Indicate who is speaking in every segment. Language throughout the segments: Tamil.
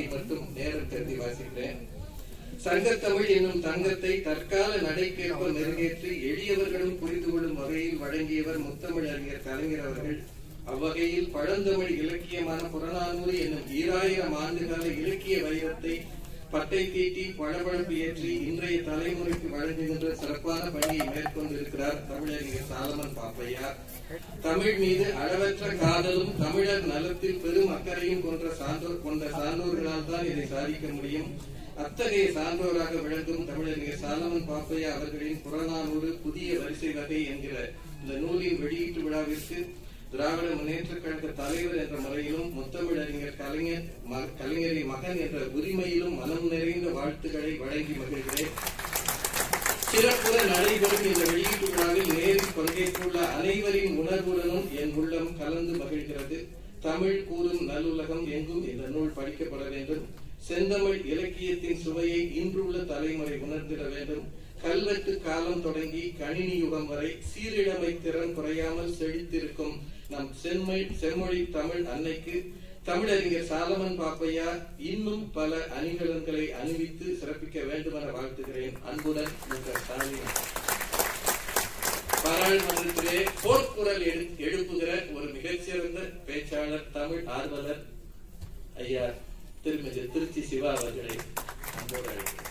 Speaker 1: பகுதியை மட்டும் நேரம் கருதி வாசிக்கிறேன் சங்கத்தமிழ் என்னும் தங்கத்தை தற்கால நடைக்கேற்ப மெருகேற்றி எளியவர்களும் புரிந்து கொள்ளும் வகையில் வழங்கியவர் முத்தமிழ் அறிஞர் கலைஞர் அவர்கள் அவ்வகையில் பழந்தமிழ் இலக்கியமான புறநானூறு என்னும் ஈராயிரம் ஆண்டுகால இலக்கிய வைரத்தை பட்டை தீட்டி பளபளப்பு ஏற்றி இன்றைய தலைமுறைக்கு வழங்குகின்ற சிறப்பான பணியை மேற்கொண்டிருக்கிறார் தமிழறிஞர் சாலமன் பாப்பையா தமிழ் மீது அளவற்ற காதலும் தமிழர் நலத்தில் பெரும் அக்கறையும் கொன்ற சான்றோர் கொண்ட சான்றோர்களால் தான் இதை சாதிக்க முடியும் அத்தகைய சான்றோராக விளங்கும் தமிழறிஞர் சாலமன் பாப்பையா அவர்களின் புறநானூறு புதிய வரிசை வகை என்கிற இந்த நூலின் வெளியீட்டு விழாவிற்கு திராவிட முன்னேற்ற கழக தலைவர் என்ற முறையிலும் முத்தமிழறிஞர் கலைஞர் ம- கலைஞரின் மகன் என்ற உரிமையிலும் மனம் நிறைந்த வாழ்த்துக்களை வழங்கி மகிழ்கிறேன் சிறப்புற நடைபெறும் இந்த வெளியீட்டு விழாவில் நேரில் பங்கேற்றுள்ள அனைவரின் உணர்வுடனும் என் உள்ளம் கலந்து மகிழ்கிறது தமிழ் கூறும் நல்லுலகம் எங்கும் இந்த நூல் படிக்கப்பட வேண்டும் செந்தமிழ் இலக்கியத்தின் சுவையை இன்றுள்ள தலைமுறை உணர்ந்திட வேண்டும் கல்வெட்டு காலம் தொடங்கி கணினி யுகம் வரை சீரிழமை திறன் குறையாமல் செழித்திருக்கும் நம் செம்மை செம்மொழி தமிழ் அன்னைக்கு தமிழறிஞர் சாலமன் பாப்பையா இன்னும் பல அணிகலன்களை அணிவித்து சிறப்பிக்க வேண்டுமென வாழ்த்துகிறேன் அன்புடன் உங்கள் ஸ்டாலின் பாராளுமன்றத்திலே போர்க்குரல் எடு- எழுப்புகிற ஒரு மிகச்சிறந்த பேச்சாளர் தமிழ் ஆர்வலர் ஐயா திருமிகு திருச்சி சிவா அவர்களை அன்போடு அழைக்கிறேன்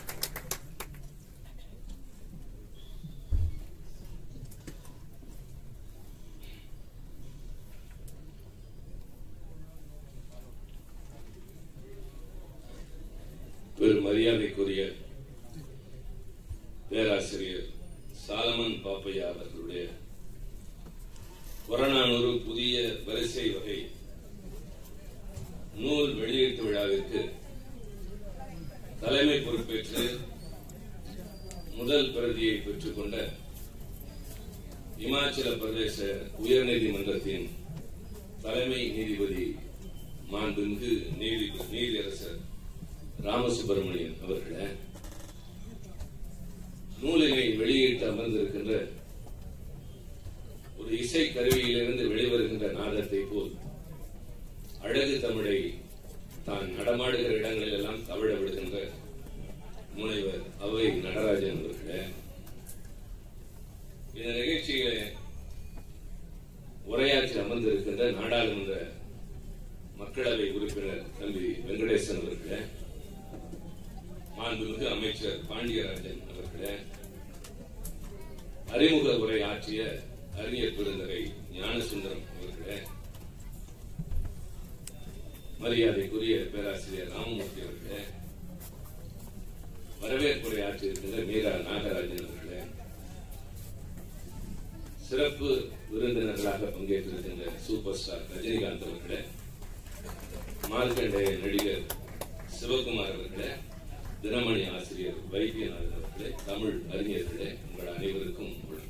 Speaker 2: பெரும் மரியாதைக்குரிய பேராசிரியர் சாலமன் பாப்பையா அவர்களுடைய புறநானூறு புதிய வரிசை வகை நூல் வெளியீட்டு விழாவிற்கு தலைமை பொறுப்பேற்று முதல் பிரதியை பெற்றுக்கொண்ட இமாச்சல பிரதேச உயர்நீதிமன்றத்தின் தலைமை நீதிபதி மாண்புமிகு நீதி நீதியரசர் ராமசுப்பிரமணியன் அவர்களே நூலினை வெளியிட்டு அமர்ந்திருக்கின்ற ஒரு இசை கருவியிலிருந்து வெளிவருகின்ற நாதத்தை போல் அழகு தமிழை தான் நடமாடுகிற இடங்களில் எல்லாம் தவிழ விடுகின்ற முனைவர் அவை நடராஜன் அவர்களே இந்த நிகழ்ச்சியிலே உரையாற்றி அமர்ந்திருக்கின்ற நாடாளுமன்ற மக்களவை உறுப்பினர் தம்பி வெங்கடேசன் அவர்களே மாண்புமிகு அமைச்சர் பாண்டியராஜன் அவர்களே அறிமுக உரை ஆற்றிய அறிஞர் பெருந்தகை ஞானசுந்தரம் அவர்களே மரியாதைக்குரிய பேராசிரியர் ராமமூர்த்தி அவர்களே வரவேற்புரை ஆற்றியிருக்கின்ற மீரா நாகராஜன் அவர்களே சிறப்பு விருந்தினர்களாக பங்கேற்றிருக்கின்ற சூப்பர் ஸ்டார் ரஜினிகாந்த் அவர்களே மார்க்கண்டேய நடிகர் சிவகுமார் அவர்களே தினமணி ஆசிரியர் வைத்தியநாதன் அவர்களே தமிழ் அறிஞர்களே உங்கள் அனைவருக்கும் வணக்கம்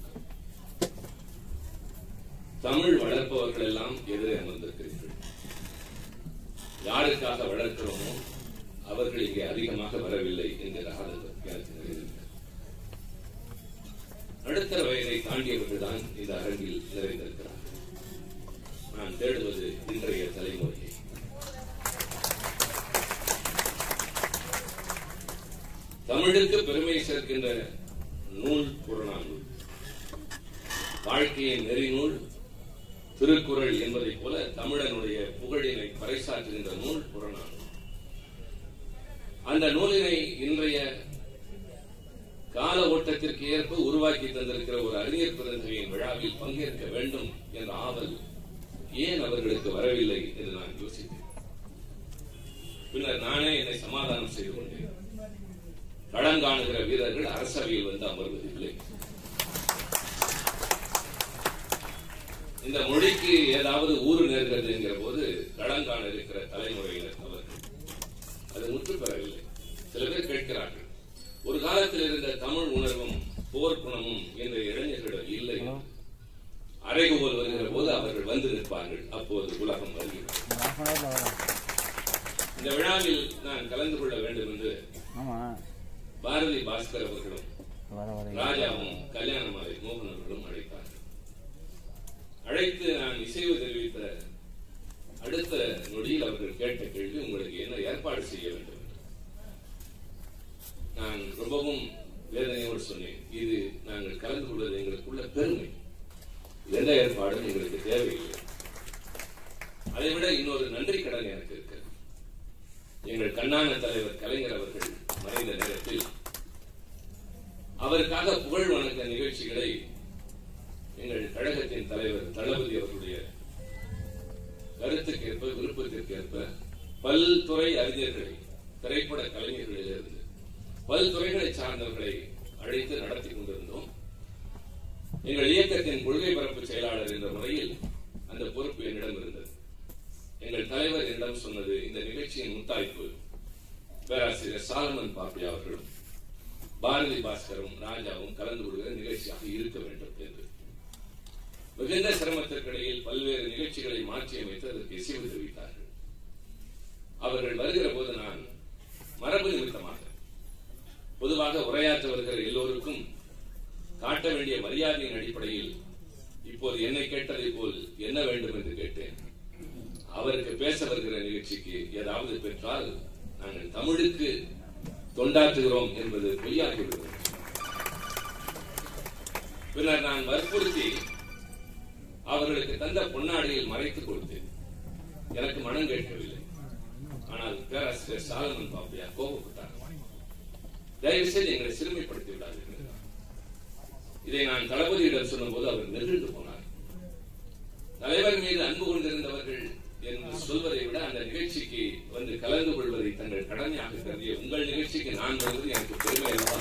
Speaker 2: தமிழ் வளர்ப்பவர்கள் எல்லாம் எதிரே அமர்ந்திருக்கிறீர்கள் யாருக்காக வளர்க்கிறோமோ அவர்கள் இங்கே அதிகமாக வரவில்லை என்கிற ஆதரவு எனக்கு நிறைந்திருக்கிறது நடுத்தர வயதை தாண்டியவர்கள் தான் இந்த அரங்கில் நிறைந்திருக்கிறார்கள் நான் தேடுவது இன்றைய தலைமுறையை தமிழுக்கு பெருமை சேர்க்கின்ற நூல் புறநானூல் வாழ்க்கையின் நெறிநூல் திருக்குறள் என்பதைப் போல தமிழனுடைய புகழினை பறைசாற்றுகின்ற நூல் புறநானூல் அந்த நூலினை இன்றைய கால ஓட்டத்திற்கு ஏற்ப உருவாக்கி தந்திருக்கிற ஒரு அறிஞர் பிறந்தகையின் விழாவில் பங்கேற்க வேண்டும் என்ற ஆவல் ஏன் அவர்களுக்கு வரவில்லை என்று நான் யோசித்தேன் பின்னர் நானே என்னை சமாதானம் செய்து கொண்டேன் களங்காணுகிற வீரர்கள் அரசவையில் வந்து அமர்வதில்லை இந்த மொழிக்கு ஏதாவது ஊறு நேர்கிறது என்கிற போது களங்காண இருக்கிற தலைமுறையினர் அவர்கள் அது முற்று பெறவில்லை சில பேர் கேட்கிறார்கள் ஒரு காலத்தில் இருந்த தமிழ் உணர்வும் போர் குணமும் இன்றைய இளைஞர்களிடம் இல்லை அறைகோல் வருகிற போது அவர்கள் வந்து நிற்பார்கள் அப்போது உலகம் வருகிறது இந்த விழாவில் நான் கலந்து கொள்ள வேண்டும் என்று
Speaker 3: ஆமா
Speaker 2: பாரதி பாஸ்கர் அவர்களும்
Speaker 3: வர வர
Speaker 2: ராஜாவும் கல்யாணமாலை மோகன் அவர்களும் அழைத்தார்கள் அழைத்து நான் இசைவு தெரிவித்த அடுத்த நொடியில் அவர்கள் கேட்ட கேள்வி உங்களுக்கு என்ன ஏற்பாடு செய்ய வேண்டும் என்று. நான் ரொம்பவும் வேதனையோடு சொன்னேன் இது நாங்கள் கலந்து கொள்வது எங்களுக்குள்ள பெருமை எந்த ஏற்பாடும் எங்களுக்கு தேவையில்லை அதை விட இன்னொரு நன்றி கடன் எனக்கு இருக்கிறது எங்கள் கண்ணான தலைவர் கலைஞர் அவர்கள் மறைந்த நேரத்தில் அவருக்காக புகழ் வணக்க நிகழ்ச்சிகளை எங்கள் கழகத்தின் தலைவர் தளபதி அவர்களுடைய கருத்துக்கேற்ப விருப்பத்திற்கேற்ப பல்துறை அறிஞர்களை திரைப்பட கலைஞர்களிலிருந்து பல்துறைகளை சார்ந்தவர்களை அழைத்து நடத்தி கொண்டிருந்தோம் எங்கள் இயக்கத்தின் கொள்கை பரப்பு செயலாளர் என்ற முறையில் அந்த பொறுப்பு என்னிடம் இருந்தது எங்கள் தலைவர் என்னிடம் சொன்னது இந்த நிகழ்ச்சியின் முத்தாய்ப்பு பேராசிரியர் சாலமன் பாப்பி அவர்களும் பாரதி பாஸ்கரும் ராஜாவும் கலந்து கொள்கிற நிகழ்ச்சியாக இருக்க வேண்டும் என்று மிகுந்த சிரமத்திற்கிடையில் பல்வேறு நிகழ்ச்சிகளை மாற்றியமைத்து அதற்கு இசைவு தெரிவித்தார்கள் அவர்கள் வருகிற போது நான் மரபு நிமித்தமாக பொதுவாக உரையாற்ற வருகிற எல்லோருக்கும் காட்ட வேண்டிய மரியாதையின் அடிப்படையில் இப்போது என்னை கேட்டதை போல் என்ன வேண்டும் என்று கேட்டேன் அவருக்கு பேச வருகிற நிகழ்ச்சிக்கு ஏதாவது பெற்றால் நாங்கள் தமிழுக்கு தொண்டாற்றுகிறோம் என்பது பொய்யாகிவிடும் பின்னர் நான் வற்புறுத்தி அவர்களுக்கு தந்த பொன்னாடியில் மறைத்துக் கொடுத்தேன் எனக்கு மனம் கேட்கவில்லை ஆனால் பேராசிரியர் சாலமன் பாப்பையா கோபப்பட்டார் தயவு செய்து எங்களை சிறுமைப்படுத்தி விடாதீர்கள் இதை நான் தளபதியிடம் சொன்னபோது அவர் நெகிழ்ந்து போனார் தலைவர் மீது அன்பு கொண்டிருந்தவர்கள் என்று சொல்வதை விட அந்த நிகழ்ச்சிக்கு வந்து கலந்து கொள்வதை தங்கள் கடமையாக கருதிய உங்கள் நிகழ்ச்சிக்கு நான் வருவது எனக்கு பெருமை அல்லவா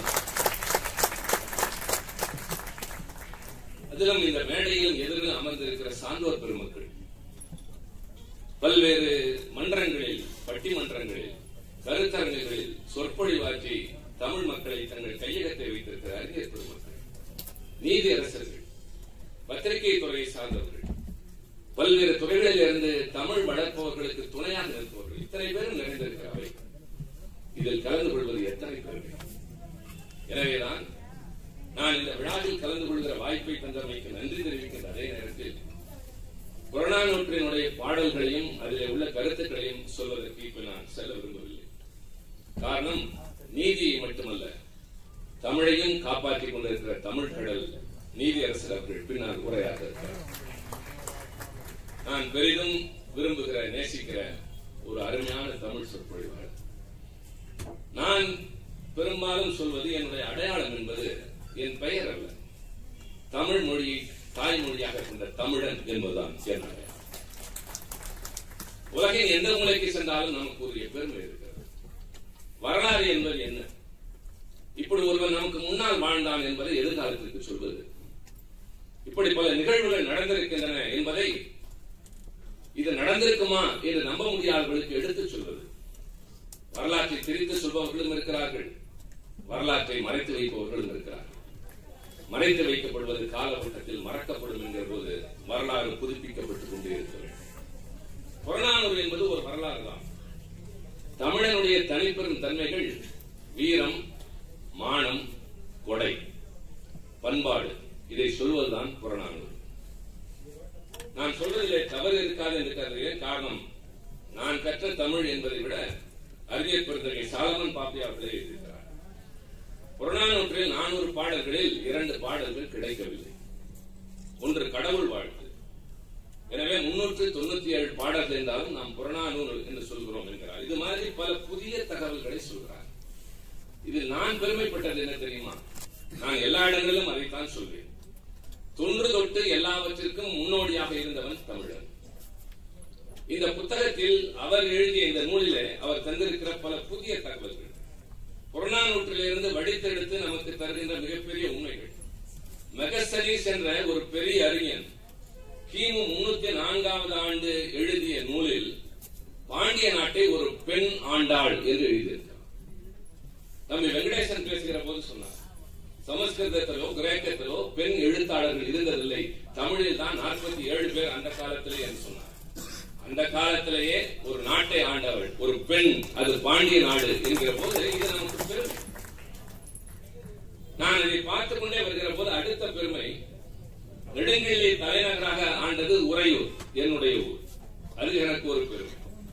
Speaker 2: அதிலும் இந்த மேடையில் எதிரில் அமர்ந்திருக்கிற சான்றோர் பெருமக்கள் பல்வேறு மன்றங்களில் பட்டிமன்றங்களில் கருத்தரங்குகளில் சொற்பொழிவாற்றி தமிழ் மக்களை தங்கள் கையகத்தை வைத்திருக்கிற அறிஞர் பெருமக்கள் நீதி அரசர்கள் பத்திரிகை துறையை சார்ந்தவர்கள் பல்வேறு துறைகளில் இருந்து தமிழ் வளர்ப்பவர்களுக்கு துணையாக நிற்பவர்கள் இத்தனை பேரும் நிறைந்திருக்கிற அவை இதில் கலந்து கொள்வது எத்தனை பெருமை எனவேதான் நான் இந்த விழாவில் கலந்து கொள்கிற வாய்ப்பை தந்தமைக்கு நன்றி தெரிவிக்கின்ற அதே நேரத்தில் புறநானூற்றினுடைய பாடல்களையும் அதில் உள்ள கருத்துக்களையும் சொல்வதற்கு இப்ப நான் செல்ல விரும்பவில்லை காரணம் நீதியை மட்டுமல்ல தமிழையும் காப்பாற்றிக் கொண்டிருக்கிற தமிழ் கடல் நீதி அரசர் அவர்கள் பின்னால் உரையாக இருக்கிறார் நான் பெரிதும் விரும்புகிற நேசிக்கிற ஒரு அருமையான தமிழ் சொற்பொழிவாளர் நான் பெரும்பாலும் சொல்வது என்னுடைய அடையாளம் என்பது என் பெயர் அல்ல தமிழ் மொழியை தாய்மொழியாக கொண்ட தமிழன் என்பதுதான் என் அடையாளம் உலகின் எந்த மூலைக்கு சென்றாலும் நமக்கு உரிய பெருமை இருக்கிறது வரலாறு என்பது என்ன இப்படி ஒருவன் நமக்கு முன்னால் வாழ்ந்தான் என்பதை எதிர்காலத்திற்கு சொல்வது இப்படி பல நிகழ்வுகள் நடந்திருக்கின்றன என்பதை இது நடந்திருக்குமா என்று நம்ப முடியாதவர்களுக்கு எடுத்துச் சொல்வது வரலாற்றை திரித்து சொல்பவர்களும் இருக்கிறார்கள் வரலாற்றை மறைத்து வைப்பவர்களும் இருக்கிறார்கள் மறைத்து வைக்கப்படுவது காலகட்டத்தில் மறக்கப்படும் என்கிற போது வரலாறு புதுப்பிக்கப்பட்டுக் கொண்டே இருக்க வேண்டும் புறநானூறு என்பது ஒரு வரலாறு தான் தமிழனுடைய தனிப்பெரும் தன்மைகள் வீரம் மானம் கொடை பண்பாடு இதை சொல்வதுதான் புறநானூறு நான் சொல்வதிலே தவறு இருக்காது என்று கருதுகிறேன் காரணம் நான் கற்ற தமிழ் என்பதை விட அறிஞர் பெருந்தகை சாலமன் பாப்பி அவர்களே இருக்கிறார் புறநானூற்றில் நானூறு பாடல்களில் இரண்டு பாடல்கள் கிடைக்கவில்லை ஒன்று கடவுள் வாழ்த்து எனவே முன்னூற்று தொண்ணூத்தி ஏழு பாடல்கள் இருந்தாலும் நாம் புறநானூறு என்று சொல்கிறோம் என்கிறார் இது மாதிரி பல புதிய தகவல்களை சொல்கிறார் இதில் நான் பெருமைப்பட்டது என்ன தெரியுமா நான் எல்லா இடங்களிலும் அதைத்தான் சொல்வேன் தொன்று தொட்டு எல்லாவற்றிற்கும் முன்னோடியாக இருந்தவன் தமிழன் இந்த புத்தகத்தில் அவர் எழுதிய இந்த நூலிலே அவர் தந்திருக்கிற பல புதிய தகவல்கள் புறநானூற்றிலிருந்து வடித்தெடுத்து நமக்கு தருகின்ற மிகப்பெரிய உண்மைகள் மெகஸ்தனீஸ் என்ற ஒரு பெரிய அறிஞன் கிமு முன்னூத்தி நான்காவது ஆண்டு எழுதிய நூலில் பாண்டிய நாட்டை ஒரு பெண் ஆண்டாள் என்று எழுதியிருக்கிறார் தம்பி வெங்கடேசன் பேசுகிற போது சொன்னார் சமஸ்கிருதத்திலோ கிரேக்கத்திலோ பெண் எழுத்தாளர்கள் இருந்ததில்லை தமிழில் தான் நாற்பத்தி ஏழு பேர் அந்த காலத்திலே என்று சொன்னார் அந்த காலத்திலேயே ஒரு நாட்டை ஆண்டவள் ஒரு பெண் அது பாண்டிய நாடு என்கிற போது இது நமக்கு பெருமை நான் இதை பார்த்துக் கொண்டே வருகிற போது அடுத்த பெருமை நெடுங்கல்லி தலைநகராக ஆண்டது உறையூர் என்னுடைய ஊர் அது எனக்கு ஒரு பெருமை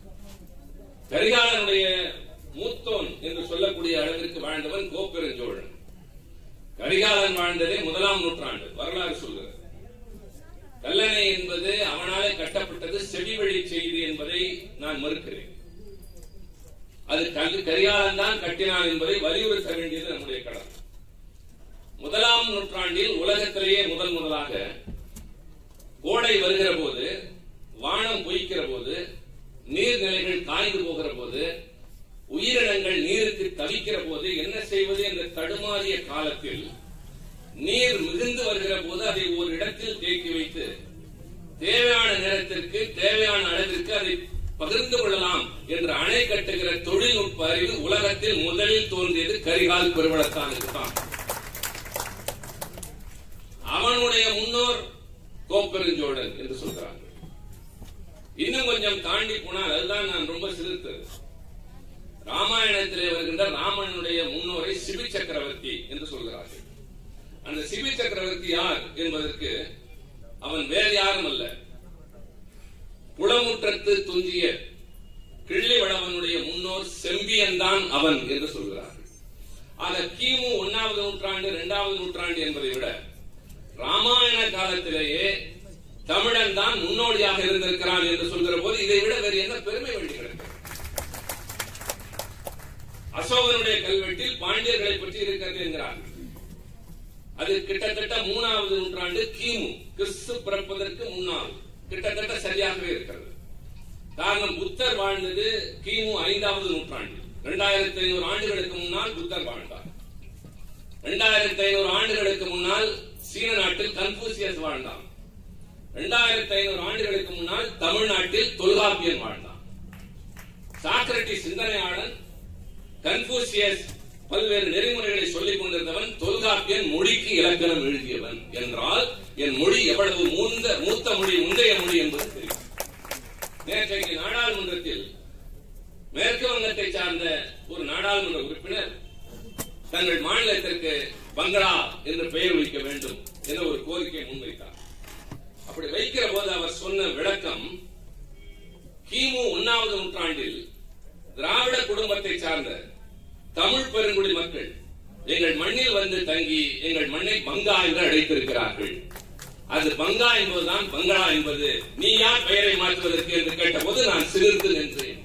Speaker 2: கரிகாலன் வாழ்ந்ததே முதலாம் நூற்றாண்டு வரலாறு சொல்கிறது கல்லணை என்பது அவனாலே கட்டப்பட்டது செவி வழி செய்தி என்பதை நான் மறுக்கிறேன் அது கல் கரிகாலன் தான் கட்டினான் என்பதை வலியுறுத்த வேண்டியது நம்முடைய கடமை முதலாம் நூற்றாண்டில் உலகத்திலேயே முதல் முதலாக கோடை வருகிற போது வானம் பொய்க்கிற போது நீர்நிலைகள் காய்ந்து போகிற போது உயிரினங்கள் நீருக்கு தவிக்கிற போது என்ன செய்வது என்ற தடுமாறிய காலத்தில் நீர் மிகுந்து வருகிற போது அதை ஒரு இடத்தில் தேக்கி வைத்து தேவையான நேரத்திற்கு தேவையான அளவிற்கு அதை பகிர்ந்து கொள்ளலாம் என்று அணை கட்டுகிற தொழில்நுட்ப அறிவு உலகத்தில் முதலில் தோன்றியது கரிகால் பெருவளத்தானுக்கு தான் அவனுடைய முன்னோர் கோப்பெருஞ்சோழன் என்று சொல்கிறார்கள் இன்னும் கொஞ்சம் தாண்டி போனால் அதுதான் நான் ரொம்ப சிரித்தது ராமாயணத்திலே வருகின்ற ராமனுடைய முன்னோரை சிபி சக்கரவர்த்தி என்று சொல்கிறார்கள் அந்த சிபி சக்கரவர்த்தி யார் என்பதற்கு அவன் வேறு யாரும் அல்ல குளமுற்றத்து துஞ்சிய கிள்ளிவளவனுடைய முன்னோர் செம்பியன் தான் அவன் என்று சொல்கிறார்கள் ஆக கிமு ஒன்னாவது நூற்றாண்டு இரண்டாவது நூற்றாண்டு என்பதை விட ராமாயண காலத்திலேயே தமிழன் தான் முன்னோடியாக இருந்திருக்கிறான் என்று சொல்கிற போது இதை விட வேறு என்ன பெருமை வேண்டி கிடக்கிறது அசோகனுடைய கல்வெட்டில் பாண்டியர்களை பற்றி இருக்கிறது என்கிறார் அது கிட்டத்தட்ட மூணாவது நூற்றாண்டு கிமு கிறிஸ்து பிறப்பதற்கு முன்னால் கிட்டத்தட்ட சரியாகவே இருக்கிறது காரணம் புத்தர் வாழ்ந்தது கிமு ஐந்தாவது நூற்றாண்டில் இரண்டாயிரத்தி ஐநூறு ஆண்டுகளுக்கு முன்னால் புத்தர் வாழ்ந்தார் இரண்டாயிரத்தி ஐநூறு ஆண்டுகளுக்கு முன்னால் சீன நாட்டில் கன்பூசியஸ் வாழ்ந்தான் இரண்டாயிரத்தி ஐநூறு ஆண்டுகளுக்கு முன்னால் தமிழ்நாட்டில் தொல்காப்பியன் வாழ்ந்தான் சாக்ரட்டி சிந்தனையாளன் கன்பூசியஸ் பல்வேறு நெறிமுறைகளை சொல்லிக் கொண்டிருந்தவன் தொல்காப்பியன் மொழிக்கு இலக்கணம் எழுதியவன் என்றால் என் மொழி எவ்வளவு மூந்த மூத்த மொழி முந்தைய மொழி என்பது தெரியும் நேற்றைக்கு நாடாளுமன்றத்தில் மேற்கு வங்கத்தை சார்ந்த ஒரு நாடாளுமன்ற உறுப்பினர் தங்கள் மாநிலத்திற்கு பங்களா என்று பெயர் வைக்க வேண்டும் என்ற ஒரு கோரிக்கையை முன்வைத்தார் அப்படி வைக்கிற போது அவர் சொன்ன விளக்கம் கிமு ஒன்னாவது நூற்றாண்டில் திராவிட குடும்பத்தை சார்ந்த தமிழ் பெருங்குடி மக்கள் எங்கள் மண்ணில் வந்து தங்கி எங்கள் மண்ணை பங்கா என்று அழைத்திருக்கிறார்கள் அது பங்கா என்பதுதான் பங்களா என்பது நீ யார் பெயரை மாற்றுவதற்கு என்று கேட்டபோது நான் சிரித்து நின்றேன்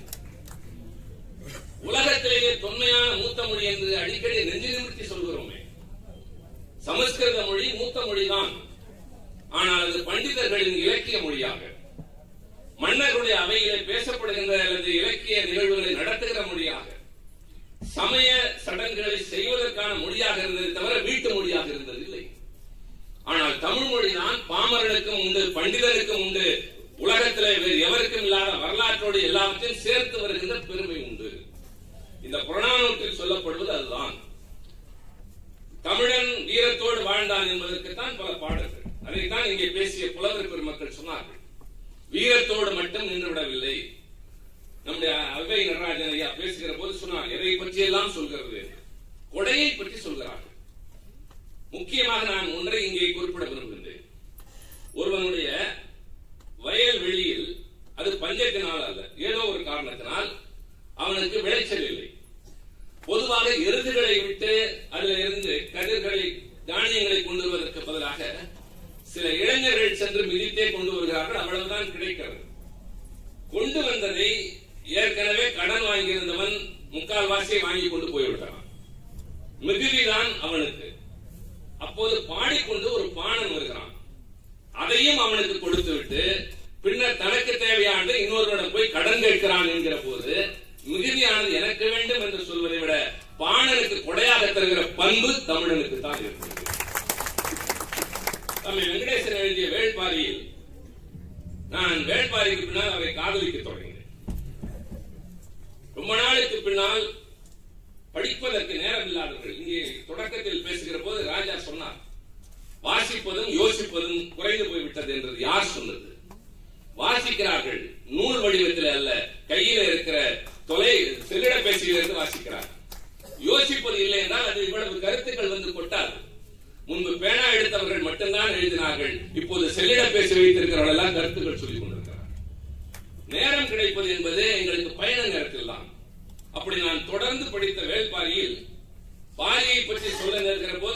Speaker 2: உலகத்திலேயே தொன்மையான மூத்த மொழி என்று அடிக்கடி நெஞ்சு நிமிர்த்தி சொல்கிறோமே சமஸ்கிருத மொழி மூத்த மொழிதான் ஆனால் அது பண்டிதர்களின் இலக்கிய மொழியாக மன்னர்களுடைய அவையிலே பேசப்படுகின்ற அல்லது இலக்கிய நிகழ்வுகளை நடத்துகிற மொழியாக சமய சடங்குகளை செய்வதற்கான மொழியாக இருந்தது தவிர வீட்டு மொழியாக இருந்ததில்லை ஆனால் தமிழ் மொழிதான் பாமரனுக்கும் உண்டு பண்டிதனுக்கும் உண்டு உலகத்திலே வேறு எவருக்கும் இல்லாத வரலாற்றோடு எல்லாவற்றையும் சேர்த்து வருகின்ற பெருமை உண்டு இந்த புறநானூற்றில் சொல்லப்படுவது அதுதான் தமிழன் வீரத்தோடு வாழ்ந்தான் என்பதற்கு தான் பல பாடல்கள் அதைத்தான் இங்கே பேசிய புலவர் பெருமக்கள் சொன்னார்கள் வீரத்தோடு மட்டும் நின்றுவிடவில்லை நம்முடைய அவை நடராஜன் ஐயா பேசுகிற போது சொன்னார் எதை பற்றி எல்லாம் சொல்கிறது கொடையை பற்றி சொல்கிறார்கள் முக்கியமாக நான் ஒன்றை இங்கே குறிப்பிட விரும்புகின்றேன் ஒருவனுடைய வயல் வெளியில் அது பஞ்சத்தினால் அல்ல ஏதோ ஒரு காரணத்தினால் அவனுக்கு விளைச்சல் இல்லை பொதுவாக எருதுகளை விட்டு அதில் இருந்து கதிர்களை தானியங்களை கொண்டு வருவதற்கு பதிலாக சில இளைஞர்கள் சென்று மிதித்தே கொண்டு வருகிறார்கள் அவ்வளவுதான் கிடைக்கிறது கொண்டு வந்ததை ஏற்கனவே கடன் வாங்கியிருந்தவன் முக்கால் வாசியை வாங்கி கொண்டு போய்விட்டான் மிகுதிதான் அவனுக்கு அப்போது பாடிக்கொண்டு ஒரு பாணன் வருகிறான் அதையும் அவனுக்கு கொடுத்து விட்டு பின்னர் தனக்கு தேவையான இன்னொருவரிடம் போய் கடன் கேட்கிறான் என்கிற போது மிகுதியானது எனக்கு வேண்டும் என்று சொல்வதை விட பாணனுக்கு கொடையாக தருகிற பண்பு தமிழனுக்கு தான் இருக்கிறது தம்மை வெங்கடேசன் எழுதிய வேள்பாரியில் நான் வேள்பாரிக்கு பின்னால் அவரை காதலிக்க தொடங்கினேன் ரொம்ப நாளுக்கு பின்னால் படிப்பதற்கு நேரம் இல்லாதவர்கள் இங்கே தொடக்கத்தில் பேசுகிற போது ராஜா சொன்னார் வாசிப்பதும் யோசிப்பதும் குறைந்து போய்விட்டது என்றது யார் சொன்னது வாசிக்கிறார்கள் நூல் வடிவத்தில் அல்ல கையில் இருக்கிற தொலை செல்லிட பேசியிலிருந்து வாசிக்கிறார் யோசிப்பது இல்லை என்றால் அது இவ்வளவு கருத்துக்கள் வந்து கொட்டாது முன்பு பேனா எடுத்தவர்கள் மட்டும்தான் எழுதினார்கள் இப்போது செல்லிட பேசி வைத்திருக்கிறவர்கள் எல்லாம் கருத்துக்கள் சொல்லிக் கொண்டிருக்கிறார் நேரம் கிடைப்பது என்பது எங்களுக்கு பயண நேரத்தில் தான் அப்படி நான் தொடர்ந்து படித்த வேள்பாரியில் பாரியை பற்றி சொல்ல நேர்கிற போது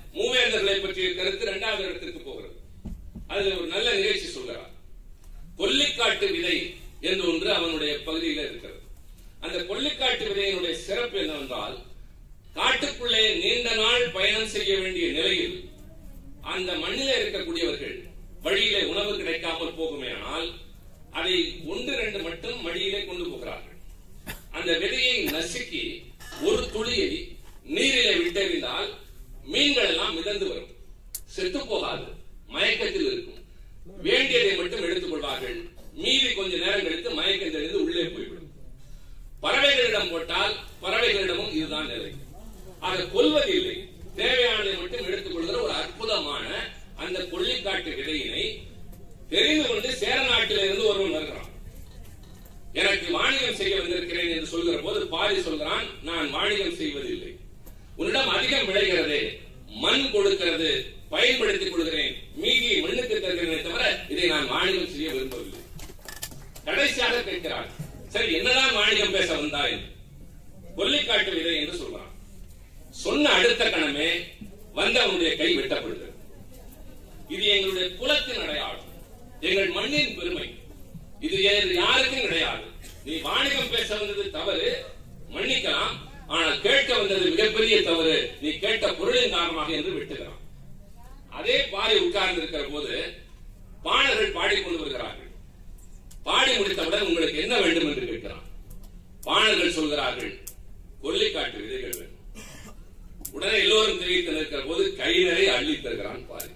Speaker 2: மூவேந்தர்களை பற்றிய கருத்து இரண்டாவது இடத்திற்கு போகிறது அதுல ஒரு நல்ல நிகழ்ச்சி சொல்கிறார் கொல்லிக்காட்டு விதை என்று ஒன்று அவனுடைய பகுதியில் இருக்கிறது அந்த கொல்லிக்காட்டு விதையினுடைய சிறப்பு என்னவென்றால் காட்டுக்குள்ளே நீண்ட நாள் பயணம் செய்ய வேண்டிய நிலையில் அந்த மண்ணிலே இருக்கக்கூடியவர்கள் வழியிலே உணவு கிடைக்காமல் போகுமேயானால் அதை ஒன்று ரெண்டு மட்டும் வழியிலே கொண்டு போகிறார்கள் அந்த விதையை நசுக்கி ஒரு துளியை நீரிலே விட்டெறிந்தால் மீன்கள் எல்லாம் மிதந்து வரும் செத்து போகாது மயக்கத்தில் இருக்கும் வேண்டியதை மட்டும் எடுத்துக் கொள்வார்கள் மீதி கொஞ்ச நேரம் கழித்து மயக்கம் தெளிந்து உள்ளே போய்விடும் பறவைகளிடம் போட்டால் பறவைகளிடமும் இதுதான் நிலை அதை கொல்வது இல்லை தேவையானதை மட்டும் எடுத்துக் கொள்கிற ஒரு அற்புதமான அந்த கொள்ளிக்காட்டு விதையினை தெரிந்து கொண்டு சேர நாட்டிலிருந்து ஒருவன் வருகிறான் எனக்கு வாணிகம் செய்ய வந்திருக்கிறேன் என்று சொல்கிற போது பாதி சொல்கிறான் நான் வாணிகம் செய்வதில்லை உன்னிடம் அதிகம் விளைகிறதே மண் கொடுக்கிறது பயன்படுத்திக் கொள்கிறேன் மீதியை மண்ணுக்கு தருகிறேனே தவிர இதை நான் வாணிகம் செய்ய விரும்பவில்லை கடைசியாக கேட்கிறான் சரி என்னதான் வாணிகம் பேச வந்தாய் கொல்லிக்காட்டு விதை என்று சொல்றான் சொன்ன அடுத்த கணமே வந்தவனுடைய கை வெட்டப்படுகிறது இது எங்களுடைய குலத்தின் அடையாளம் எங்கள் மண்ணின் பெருமை இது வேறு யாருக்கும் கிடையாது நீ வாணிகம் பேச வந்தது தவறு மன்னிக்கலாம் ஆனால் கேட்க வந்தது மிகப்பெரிய தவறு நீ கேட்ட பொருளின் காரணமாக என்று வெட்டுகிறான் அதே பாறை உட்கார்ந்து இருக்கிற போது பாணர்கள் பாடிக்கொண்டு வருகிறார்கள் பாடி முடித்தவுடன் உங்களுக்கு என்ன வேண்டும் என்று கேட்கிறான் பாணர்கள் சொல்கிறார்கள் கொல்லிக்காட்டு விதைகள் வேண்டும் உடனே எல்லோரும் தெரிவித்து நிற்கிற போது கை நிறைய அள்ளி தருகிறான் பாரி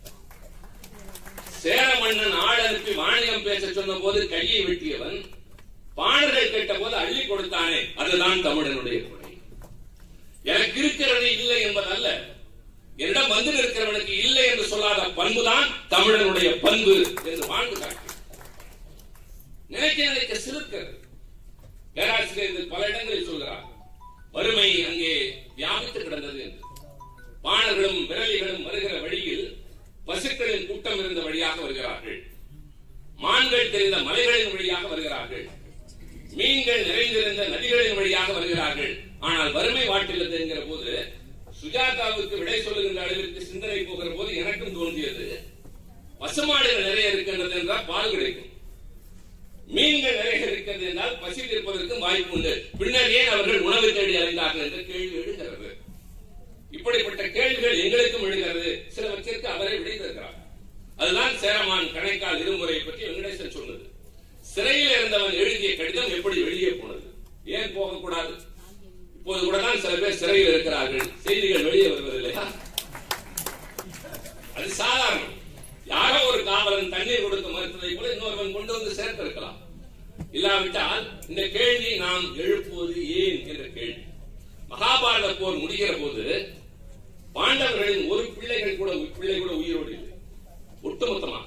Speaker 2: சேர மன்னன் ஆள் அனுப்பி வாணிகம் பேச சொன்ன போது கையை வெட்டியவன் பாணர்கள் கேட்ட போது அள்ளி கொடுத்தானே அதுதான் தமிழனுடைய கொடை எனக்கு இருக்கிறது இல்லை என்பதல்ல என்னிடம் வந்து இருக்கிறவனுக்கு இல்லை என்று சொல்லாத பண்புதான் தமிழனுடைய பண்பு என்று வாழ்ந்து காட்டு நினைக்க நினைக்க சிலுக்கிறது பேராசிரியர் இது பல இடங்களில் சொல்கிறார் வறுமை அங்கே வியாபித்து கிடந்தது என்று பாணர்களும் விரலிகளும் வருகிற வழியில் பசுக்களின் கூட்டம் இருந்த வழியாக வருகிறார்கள் மான்கள் தெரிந்த மலைகளின் வழியாக வருகிறார்கள் மீன்கள் நிறைந்திருந்த நதிகளின் வழியாக வருகிறார்கள் ஆனால் வறுமை வாட்டில் என்கிற போது சுஜாதாவுக்கு விடை சொல்லுகின்ற அளவிற்கு சிந்தனை போகிற போது எனக்கும் தோன்றியது பசுமாடுகள் நிறைய இருக்கின்றது என்றால் பால் கிடைக்கும் மீன்கள் நிறைய இருக்கிறது என்றால் பசி தீர்ப்பதற்கும் வாய்ப்பு உண்டு பின்னர் ஏன் அவர்கள் உணவு தேடி அலைந்தார்கள் என்ற கேள்வி எழுகிறது இப்படிப்பட்ட கேள்விகள் எங்களுக்கும் எழுகிறது சிலவற்றிற்கு அவரை விடை தருகிறார் அதுதான் சேரமான் கணைக்கால் இருமுறை பற்றி வெங்கடேசன் சொன்னது சிறையில் இருந்தவன் எழுதிய கடிதம் எப்படி வெளியே போனது ஏன் போகக்கூடாது இப்போது கூட தான் சில பேர் சிறையில் இருக்கிறார்கள் செய்திகள் வெளியே வருவதில்லையா அது சாதாரணம் யாரோ ஒரு காவலன் தண்ணீர் கொடுக்க மறுத்ததை கூட இன்னொருவன் கொண்டு வந்து சேர்த்திருக்கலாம் இல்லாவிட்டால் இந்த கேள்வி நாம் எழுப்புவது ஏன் என்ற கேள்வி மகாபாரத போர் முடிகிற போது பாண்டவர்களின் ஒரு பிள்ளைகள் கூட பிள்ளை கூட உயிரோடு இல்லை ஒட்டுமொத்தமாக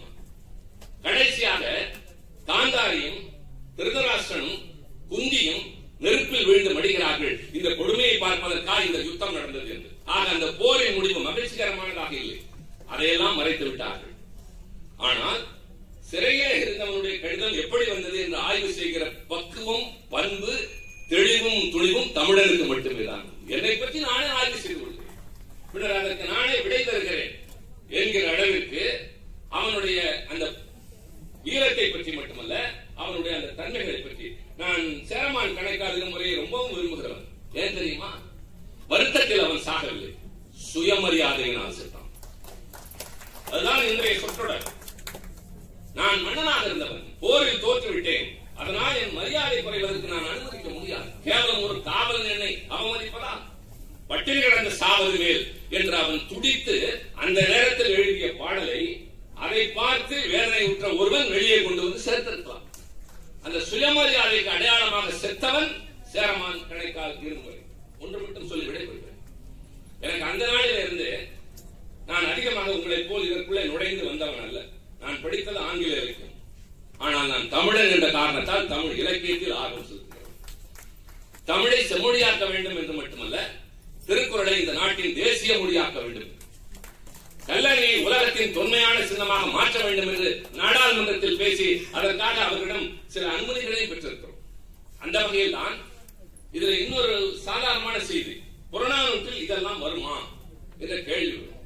Speaker 2: கடைசியாக காந்தாரியும் திருதராஷ்டிரனும் குந்தியும் நெருப்பில் விழுந்து மடிகிறார்கள் இந்த கொடுமையை பார்ப்பதற்காக இந்த யுத்தம் நடந்தது என்று ஆக அந்த போரின் முடிவு மகிழ்ச்சிகரமானதாக இல்லை அதையெல்லாம் மறைத்து விட்டார்கள் ஆனால் சிறையிலே இருந்தவனுடைய கடிதம் எப்படி வந்தது என்று ஆய்வு செய்கிற பக்குவம் பண்பு தெளிவும் துணிவும் தமிழனுக்கு மட்டுமே தான் என்னை பற்றி நானே ஆய்வு செய்து கொள்கிறேன் பின்னர் அதற்கு நானே விடை தருகிறேன் என்கிற அளவிற்கு அவனுடைய அந்த வீரத்தை பற்றி மட்டுமல்ல அவனுடைய அந்த தன்மைகளை பற்றி நான் சேரமான் கணக்காளர் முறையை ரொம்பவும் விரும்புகிறவன் ஏன் தெரியுமா வருத்தத்தில் அவன் சாகவில்லை சுயமரியாதையினால் செத்தான் அதுதான் இன்றைய சொற்றொடர் நான் மன்னனாக இருந்தவன் போரில் தோற்று விட்டேன் அதனால் என் மரியாதை குறைவதற்கு நான் அனுமதிக்க முடியாது கேவலம் ஒரு காவலன் என்னை அவமதிப்பதா பட்டினி கிடந்த சாவது மேல் என்று அவன் துடித்து அந்த நேரத்தில் எழுதிய பாடலை அதை பார்த்து வேதனை உற்ற ஒருவன் வெளியே கொண்டு வந்து சேர்த்திருக்கலாம் அந்த சுயமரியாதைக்கு அடையாளமாக செத்தவன் சேரமான் கணைக்கால் இருமுறை ஒன்று மட்டும் சொல்லி விடைபெறுகிறேன் எனக்கு அந்த நாளில் இருந்து நான் அதிகமாக உங்களைப் போல் இதற்குள்ளே நுழைந்து வந்தவன் அல்ல நான் படித்தது ஆங்கில இலக்கியம் ஆனால் நான் தமிழன் என்ற காரணத்தால் தமிழ் இலக்கியத்தில் ஆர்வம் செலுத்துகிறேன் தமிழை செம்மொழியாக்க வேண்டும் என்று மட்டுமல்ல திருக்குறளை இந்த நாட்டின் தேசிய மொழியாக்க வேண்டும் கல்லணையை உலகத்தின் தொன்மையான சின்னமாக மாற்ற வேண்டும் என்று நாடாளுமன்றத்தில் பேசி அதற்காக அவர்களிடம் சில அனுமதிகளையும் பெற்றிருக்கிறோம் அந்த வகையில் தான் இதுல இன்னொரு சாதாரணமான செய்தி புறநானூற்றில் இதெல்லாம் வருமா என்ற கேள்வி வரும்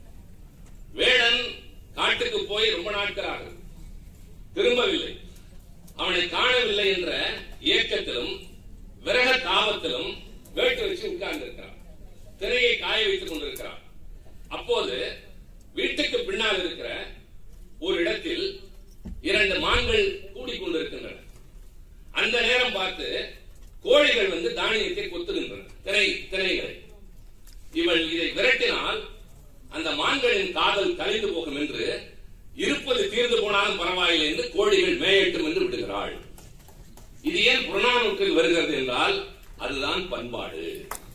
Speaker 2: போய் ரொம்ப நாட்கள் ஆகுது திரும்பவில்லை அவனை காணவில்லை என்ற ஏக்கத்திலும் விரக தாபத்திலும் வேட்டு வச்சு உட்கார்ந்து இருக்கிறான் திரையை காய வைத்துக் கொண்டிருக்கிறான் அப்போது வீட்டுக்கு பின்னால் இருக்கிற ஒரு இடத்தில் இரண்டு மான்கள் கூடிக்கொண்டிருக்கின்றன அந்த நேரம் பார்த்து கோழிகள் வந்து தானியத்தை கொத்துகின்றன திரை திரைகளை இவள் இதை விரட்டினால் அந்த மான்களின் காதல் கலைந்து போகும் என்று இருப்பது தீர்ந்து போனாலும் பரவாயில்லை என்று கோழிகள் மேயட்டும் என்று விடுகிறாள் இது ஏன் புறநானூற்றில் வருகிறது என்றால் அதுதான் பண்பாடு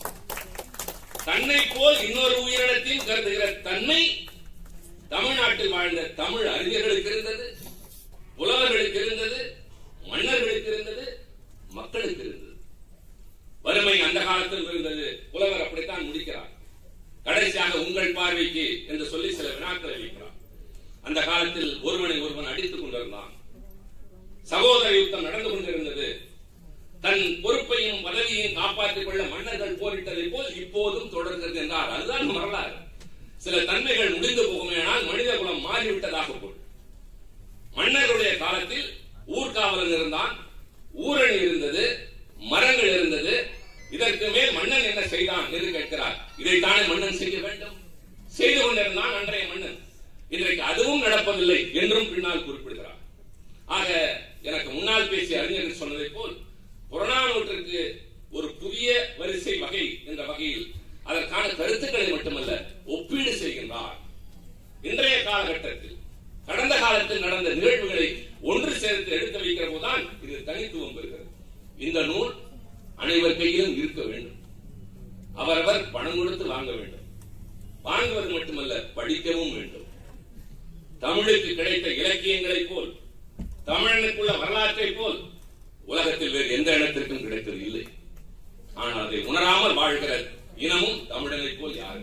Speaker 2: தன்னை போல் இன்னொரு உயிரினத்தையும் கருதுகிற தன்மை தமிழ்நாட்டில் வாழ்ந்த தமிழ் அறிஞர்களுக்கு இருந்தது புலவர்களுக்கு இருந்தது மன்னர்களுக்கு இருந்தது மக்களுக்கு இருந்தது வறுமை அந்த காலத்தில் இருந்தது புலவர் அப்படித்தான் முடிக்கிறார் கடைசியாக உங்கள் பார்வைக்கு என்று சொல்லி சில வினாக்களை வைக்கிறார் அந்த காலத்தில் ஒருவனை ஒருவன் அடித்துக் கொண்டிருந்தான் சகோதர யுத்தம் நடந்து கொண்டிருந்தது தன் பொறுப்பையும் பதவியையும் காப்பாற்றிக் கொள்ள மன்னர்கள் போரிட்டதை போல் இப்போதும் தொடர்கிறது என்றார் அதுதான் வரலாறு சில தன்மைகள் முடிந்து போகுமேனால் மனித குலம் மாறிவிட்டதாக பொருள் மன்னர்களுடைய காலத்தில் ஊர்காவலன் இருந்தான் ஊரணி இருந்தது மரங்கள் இருந்தது இதற்கு மேல் மன்னன் என்ன செய்தான் என்று கேட்கிறார் இதைத்தானே மன்னன் செய்ய வேண்டும் செய்து கொண்டிருந்தான் அன்றைய மன்னன் இன்றைக்கு அதுவும் நடப்பதில்லை என்றும் பின்னால் குறிப்பிடுகிறார் ஆக எனக்கு முன்னால் பேசிய அறிஞர்கள் சொன்னதை போல் புறநானூற்றுக்கு ஒரு புதிய வரிசை வகை என்ற வகையில் அதற்கான கருத்துக்களை மட்டுமல்ல ஒப்பீடு செய்கின்றார் இன்றைய காலகட்டத்தில் கடந்த காலத்தில் நடந்த நிகழ்வுகளை ஒன்று சேர்த்து எடுத்து வைக்கிற போதுதான் இது தனித்துவம் பெறுகிறது இந்த நூல் அனைவர் கையிலும் இருக்க வேண்டும் அவரவர் பணம் கொடுத்து வாங்க வேண்டும் வாங்குவது மட்டுமல்ல படிக்கவும் வேண்டும் தமிழுக்கு கிடைத்த இலக்கியங்களைப் போல் தமிழனுக்குள்ள வரலாற்றை போல் உலகத்தில் வேறு எந்த இடத்திற்கும் கிடைத்தது இல்லை ஆனால் அதை உணராமல் வாழ்கிற இனமும் தமிழனை போல் யாரும்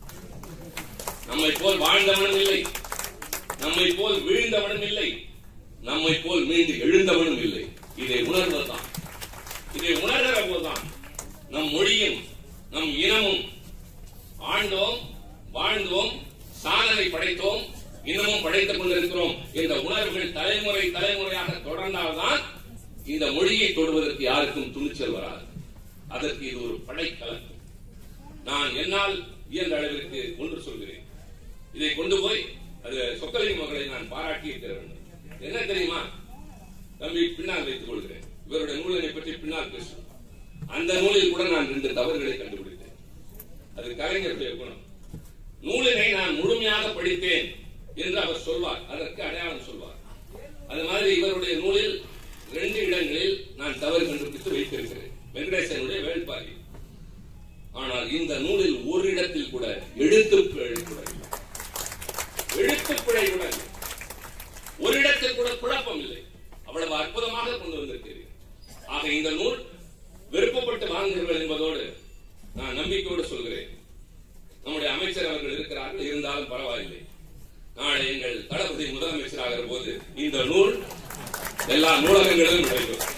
Speaker 2: நம்மை போல் வாழ்ந்தவனும் இல்லை நம்மை போல் வீழ்ந்தவனும் இல்லை நம்மை போல் மீண்டு எழுந்தவனும் இல்லை இதை உணர்வதுதான் இதை உணர்கிற போதுதான் நம் மொழியும் நம் இனமும் ஆண்டோம் வாழ்ந்தோம் சாதனை படைத்தோம் இன்னமும் படைத்துக் கொண்டிருக்கிறோம் என்ற உணர்வுகள் தலைமுறை தலைமுறையாக தொடர்ந்தால்தான் இந்த மொழியை தொடுவதற்கு யாருக்கும் துணிச்சல் வராது அதற்கு இது ஒரு படைக்கலக்கம் நான் என்னால் இயன்ற அளவிற்கு ஒன்று சொல்கிறேன் இதை கொண்டு போய் அது சொக்கலிங்க மகளை நான் பாராட்டி இருக்கிற வேண்டும் என்ன தெரியுமா தம்பி பின்னால் வைத்துக் கொள்கிறேன் இவருடைய நூலினை பற்றி பின்னால் பேசும் அந்த நூலில் கூட நான் ரெண்டு தவறுகளை கண்டுபிடித்தேன் அது கலைஞருடைய குணம் நூலினை நான் முழுமையாக படித்தேன் என்று அவர் சொல்வார் அதற்கு அடையாளம் சொல்வார் அது மாதிரி இவருடைய நூலில் ரெண்டு இடங்களில் நான் தவறு கண்டுபிடித்து வைத்திருக்கிறேன் வெங்கடேசனுடைய வேள்பாரி ஆனால் இந்த நூலில் ஒரு இடத்தில் கூட எழுத்துப்பிழை கூட இல்லை. எழுத்துப்பிழை கூட இல்லை. ஒரு இடத்தில் கூட குழப்பம் இல்லை அவ்வளவு அற்புதமாக கொண்டு வந்திருக்கிறீர்கள் ஆக இந்த நூல் விருப்பப்பட்டு வாங்குகிறீர்கள் என்பதோடு நான் நம்பிக்கையோடு சொல்கிறேன் நம்முடைய அமைச்சர் அவர்கள் இருக்கிறார்கள் இருந்தாலும் பரவாயில்லை நாளை எங்கள் தளபதி முதலமைச்சராகிற போது இந்த நூல் எல்லா நூலகங்களிலும் நடைபெறும்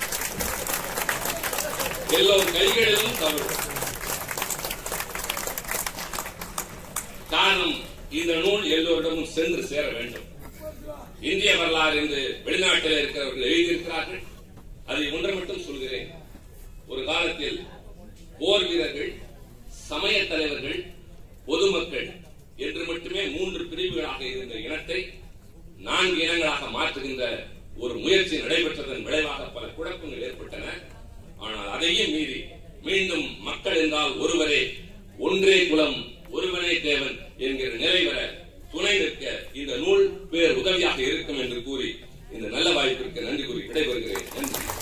Speaker 2: எல்லோரும் கைகளிலும் தவறு காரணம் இந்த நூல் எல்லோரிடமும் சென்று சேர வேண்டும் இந்திய வரலாறு என்று வெளிநாட்டில் இருக்கிறவர்கள் எழுதியிருக்கிறார்கள் அதை ஒன்றை மட்டும் சொல்கிறேன் ஒரு காலத்தில் போர் வீரர்கள் சமய தலைவர்கள் பொதுமக்கள் என்று மட்டுமே மூன்று பிரிவுகளாக இருந்த இனத்தை நான்கு இனங்களாக மாற்றுகின்ற ஒரு முயற்சி நடைபெற்றதன் விளைவாக பல குழப்பங்கள் ஏற்பட்டன ஆனால் அதையும் மீறி மீண்டும் மக்கள் என்றால் ஒருவரே ஒன்றே குலம் ஒருவனே தேவன் என்கிற நிலை வர துணை நிற்க இந்த நூல் பேர் உதவியாக இருக்கும் என்று கூறி இந்த நல்ல வாய்ப்பிற்கு நன்றி கூறி விடைபெறுகிறேன் நன்றி